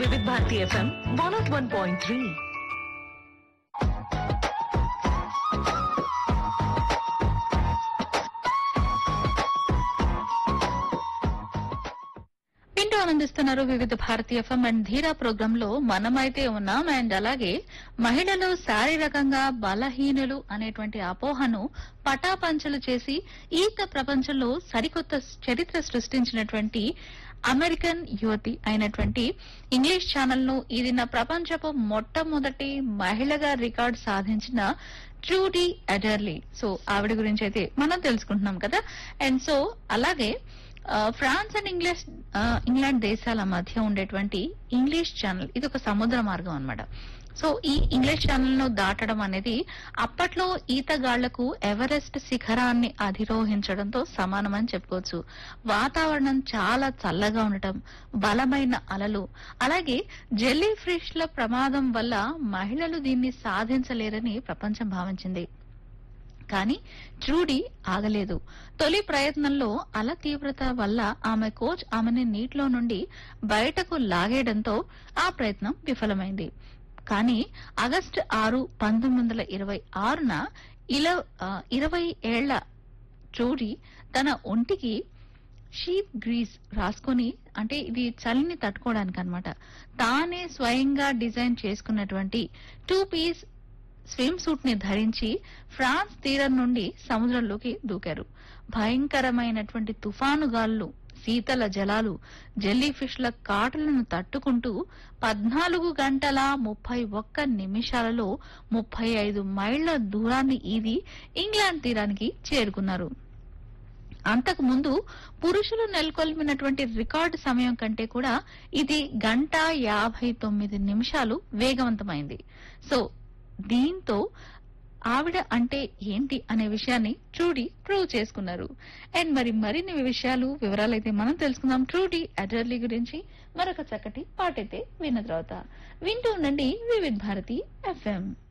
వివిధ Bharati FM one nought one point three వింటూ ఆనందిస్తున్నారు వివిధ భారతీయ ఎఫ్ఎం అండ్ ధీరా ప్రోగ్రామ్ లో మనమైతే ఉన్నాం అండ్ అలాగే మహిళలు శారీరకంగా బలహీనులు అనేటువంటి అపోహను పటాపంచలు చేసి ఈత ప్రపంచంలో సరికొత్త చరిత్ర సృష్టించినటువంటి అమెరికన్ యువతి అయినటువంటి ఇంగ్లీష్ ఛానల్ ను ఇది నా ప్రపంచపు మొట్టమొదటి మహిళగా రికార్డ్ సాధించిన ట్రూడీ అడర్లీ సో ఆవిడ గురించి అయితే మనం తెలుసుకుంటున్నాం కదా అండ్ సో అలాగే ఆ, ఫ్రాన్స్ అండ్ ఇంగ్లీష్ ఆ, ఇంగ్లాండ్ దేశాల మధ్య ఉండేటువంటి ఇంగ్లీష్ ఛానల్ ఇది ఒక సముద్ర మార్గం అన్నమాట సో ఈ ఇంగ్లీష్ ఛానల్ ను దాటడం అనేది అప్పట్లో ఈతగాళ్లకు ఎవరెస్ట్ శిఖరాన్ని అధిరోహించడంతో సమానమని చెప్పుకోవచ్చు వాతావరణం చాలా చల్లగా ఉండటం బలమైన అలలు అలాగే జెల్లీ ఫిష్ల ప్రమాదం వల్ల మహిళలు దీన్ని సాధించలేరని ప్రపంచం భావించింది కానీ ట్రూడీ ఆగలేదు తొలి ప్రయత్నంలో అల తీవ్రత వల్ల ఆమె కోచ్ ఆమెని నీటిలో నుండి బయటకు లాగేయడంతో ఆ ప్రయత్నం విఫలమైంది కానీ ఆగస్టు ఆరు పంతొమ్మిది వందల ఇరవై ఆరున ఇల ఆ, ఇరవై ఏళ్ల ట్రూడీ తన ఒంటికి షీప్ గ్రీస్ రాసుకొని అంటే ఇది చలిని తట్టుకోవడానికి అన్నమాట తానే స్వయంగా డిజైన్ చేసుకున్నటువంటి టూ పీస్ స్విమ్ సూట్ ని ధరించి ఫ్రాన్స్ తీరం నుండి సముద్రంలోకి దూకారు భయంకరమైనటువంటి తుఫాను గాలులు శీతల జలాలు జెల్లీ ఫిష్ల కాటులను తట్టుకుంటూ పద్నాలుగు గంటల ముప్పై ఒక్క నిమిషాలలో ముప్పై ఐదు మైళ్ల దూరాన్ని ఈది ఇంగ్లాండ్ తీరానికి చేరుకున్నారు అంతకు ముందు పురుషులు నెలకొల్పినటువంటి రికార్డు సమయం కంటే కూడా ఇది గంట యాభై తొమ్మిది నిమిషాలు వేగవంతమైంది సో దీంతో ఆవిడ అంటే ఏంటి అనే విషయాన్ని ట్రూడీ ప్రూవ్ చేసుకున్నారు అండ్ మరి మరిన్ని విషయాలు వివరాలు అయితే మనం తెలుసుకుందాం ట్రూడీ అడర్లీ గురించి మరొక చక్కటి పాటైతే విన్న తర్వాత వింటూ ఉండండి వివిధ్ భారతి ఎఫ్ఎం